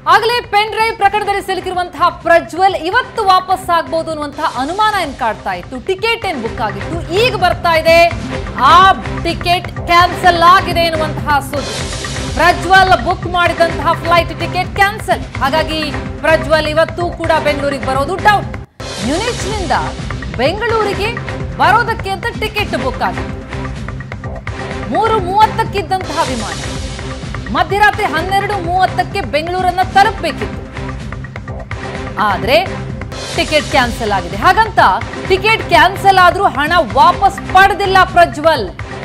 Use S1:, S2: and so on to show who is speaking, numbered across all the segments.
S1: ಆಗಲೇ pen drive ಪ್ರಕರಣದಲ್ಲಿ ಸಿಲುಕಿರುವಂತಹ ಪ್ರಜ್ವಲ್ ಇವತ್ತು ವಾಪಸ್ ಆಗ್ಬಹುದು ಅನ್ನುವಂತಹ ಅನುಮಾನ ಏನ್ ಕಾಡ್ತಾ ಇತ್ತು ಟಿಕೆಟ್ ಏನ್ ಬುಕ್ ಆಗಿತ್ತು ಈಗ ಬರ್ತಾ ಇದೆ ಆ ಟಿಕೆಟ್ ಕ್ಯಾನ್ಸಲ್ ಆಗಿದೆ ಎನ್ನುವಂತಹ ಸುದ್ದಿ ಪ್ರಜ್ವಲ್ ಬುಕ್ ಮಾಡಿದಂತಹ ಫ್ಲೈಟ್ ಟಿಕೆಟ್ ಕ್ಯಾನ್ಸಲ್ ಹಾಗಾಗಿ ಪ್ರಜ್ವಲ್ ಇವತ್ತು ಕೂಡ ಬೆಂಗಳೂರಿಗೆ ಬರೋದು ಡೌಟ್ ಯುನಿಚ್ನಿಂದ ಬೆಂಗಳೂರಿಗೆ ಬರೋದಕ್ಕೆ ಅಂತ ಟಿಕೆಟ್ ಬುಕ್ ಆಗಿತ್ತು ಮೂರು ಮೂವತ್ತಕ್ಕಿದ್ದಂತಹ ವಿಮಾನ ಮಧ್ಯರಾತ್ರಿ ಹನ್ನೆರಡು ಮೂವತ್ತಕ್ಕೆ ಬೆಂಗಳೂರನ್ನ ತಲುಪಬೇಕಿತ್ತು ಆದ್ರೆ ಟಿಕೆಟ್ ಕ್ಯಾನ್ಸಲ್ ಆಗಿದೆ ಹಾಗಂತ ಟಿಕೆಟ್ ಕ್ಯಾನ್ಸಲ್ ಆದ್ರೂ ಹಣ ವಾಪಸ್ ಪಡೆದಿಲ್ಲ ಪ್ರಜ್ವಲ್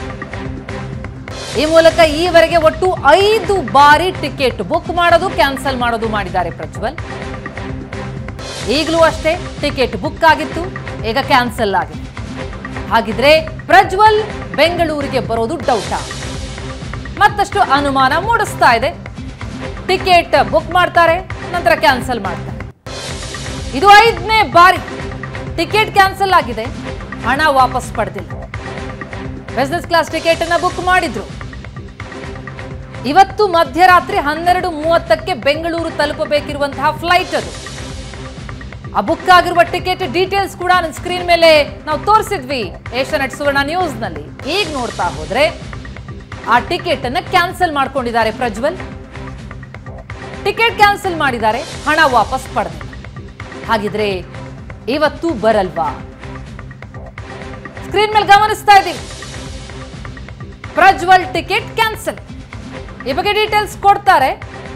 S1: ಈ ಮೂಲಕ ಈವರೆಗೆ ಒಟ್ಟು ಐದು ಬಾರಿ ಟಿಕೆಟ್ ಬುಕ್ ಮಾಡೋದು ಕ್ಯಾನ್ಸಲ್ ಮಾಡೋದು ಮಾಡಿದ್ದಾರೆ ಪ್ರಜ್ವಲ್ ಈಗಲೂ ಅಷ್ಟೇ ಟಿಕೆಟ್ ಬುಕ್ ಆಗಿತ್ತು ಈಗ ಕ್ಯಾನ್ಸಲ್ ಆಗಿದೆ ಹಾಗಿದ್ರೆ ಪ್ರಜ್ವಲ್ ಬೆಂಗಳೂರಿಗೆ ಬರೋದು ಡೌಟಾ ಮತ್ತಷ್ಟು ಅನುಮಾನ ಮೂಡಿಸ್ತಾ ಇದೆ ಟಿಕೆಟ್ ಬುಕ್ ಮಾಡ್ತಾರೆ ನಂತರ ಕ್ಯಾನ್ಸಲ್ ಮಾಡ್ತಾರೆ ಇದು ಐದನೇ ಬಾರಿ ಟಿಕೆಟ್ ಕ್ಯಾನ್ಸಲ್ ಆಗಿದೆ ಹಣ ವಾಪಸ್ ಪಡೆದಿಲ್ಲ ಬಿಸ್ನೆಸ್ ಕ್ಲಾಸ್ ಟಿಕೆಟ್ ಅನ್ನ ಬುಕ್ ಮಾಡಿದ್ರು ಇವತ್ತು ಮಧ್ಯರಾತ್ರಿ ಹನ್ನೆರಡು ಮೂವತ್ತಕ್ಕೆ ಬೆಂಗಳೂರು ತಲುಪಬೇಕಿರುವಂತಹ ಫ್ಲೈಟ್ ಅದು ಆ ಬುಕ್ ಆಗಿರುವ ಟಿಕೆಟ್ ಡೀಟೇಲ್ಸ್ ಕೂಡ ನನ್ನ ಸ್ಕ್ರೀನ್ ಮೇಲೆ ನಾವು ತೋರಿಸಿದ್ವಿ ಏಷ್ಯಾನೆಟ್ ಸುವರ್ಣ ನ್ಯೂಸ್ ನಲ್ಲಿ ಈಗ ನೋಡ್ತಾ ಹೋದ್ರೆ ಆ ಟಿಕೆಟ್ ಅನ್ನ ಕ್ಯಾನ್ಸಲ್ ಮಾಡ್ಕೊಂಡಿದ್ದಾರೆ ಪ್ರಜ್ವಲ್ ಟಿಕೆಟ್ ಕ್ಯಾನ್ಸಲ್ ಮಾಡಿದ್ದಾರೆ ಹಣ ವಾಪಸ್ ಪಡೆದಿಲ್ಲ ಹಾಗಿದ್ರೆ ಇವತ್ತು ಬರಲ್ವಾ ಸ್ಕ್ರೀನ್ ಮೇಲೆ ಗಮನಿಸ್ತಾ ಇದ್ದೀವಿ ಪ್ರಜ್ವಲ್ ಟಿಕೆಟ್ ಕ್ಯಾನ್ಸಲ್ ಈ ಬಗ್ಗೆ ಡೀಟೇಲ್ಸ್ ಕೊಡ್ತಾರೆ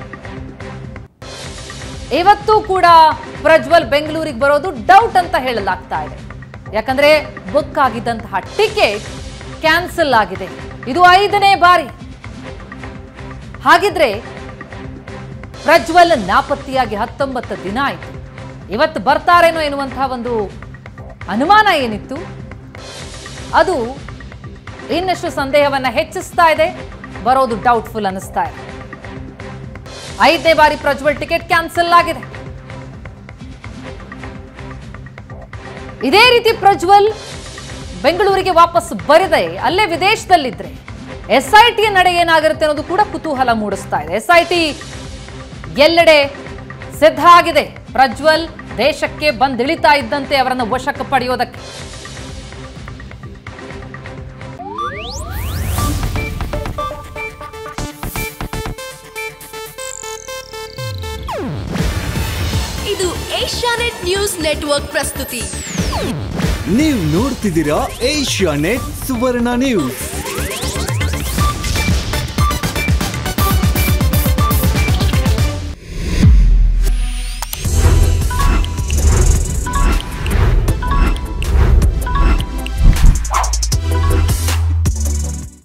S1: ಇವತ್ತು ಕೂಡ ಪ್ರಜ್ವಲ್ ಬೆಂಗಳೂರಿಗೆ ಬರೋದು ಡೌಟ್ ಅಂತ ಹೇಳಲಾಗ್ತಾ ಇದೆ ಯಾಕಂದ್ರೆ ಬುಕ್ ಆಗಿದ್ದಂತಹ ಟಿಕೆಟ್ ಕ್ಯಾನ್ಸಲ್ ಆಗಿದೆ ಇದು ಐದನೇ ಬಾರಿ ಹಾಗಿದ್ರೆ ಪ್ರಜ್ವಲ್ ನಾಪತ್ತೆಯಾಗಿ ಹತ್ತೊಂಬತ್ತು ದಿನ ಆಯಿತು ಇವತ್ತು ಬರ್ತಾರೇನೋ ಎನ್ನುವಂತಹ ಒಂದು ಅನುಮಾನ ಏನಿತ್ತು ಅದು ಇನ್ನಷ್ಟು ಸಂದೇಹವನ್ನ ಹೆಚ್ಚಿಸ್ತಾ ಇದೆ ಬರೋದು ಡೌಟ್ಫುಲ್ ಅನ್ನಿಸ್ತಾ ಇದೆ ಐದನೇ ಬಾರಿ ಪ್ರಜ್ವಲ್ ಟಿಕೆಟ್ ಕ್ಯಾನ್ಸಲ್ ಆಗಿದೆ ಇದೇ ರೀತಿ ಪ್ರಜ್ವಲ್ ಬೆಂಗಳೂರಿಗೆ ವಾಪಸ್ ಬರದೆ ಅಲ್ಲೇ ವಿದೇಶದಲ್ಲಿದ್ರೆ ಎಸ್ ಐ ಟಿ ನಡೆ ಏನಾಗಿರುತ್ತೆ ಅನ್ನೋದು ಕೂಡ ಕುತೂಹಲ ಮೂಡಿಸ್ತಾ ಇದೆ ಎಸ್ ಐ ಟಿ ಎಲ್ಲೆಡೆ ಸಿದ್ಧ ಆಗಿದೆ ಪ್ರಜ್ವಲ್ ದೇಶಕ್ಕೆ ಬಂದಿಳಿತಾ ಇದ್ದಂತೆ ಅವರನ್ನು ವಶಕ್ಕೆ ಪಡೆಯೋದಕ್ಕೆ
S2: ಇದು ಏಷ್ಯಾನೆಟ್ ನ್ಯೂಸ್ ನೆಟ್ವರ್ಕ್ ಪ್ರಸ್ತುತಿ
S3: ನೀವು ನೋಡ್ತಿದ್ದೀರಾ ಏಷ್ಯಾ ನೆಟ್ ಸುವರ್ಣ ನ್ಯೂಸ್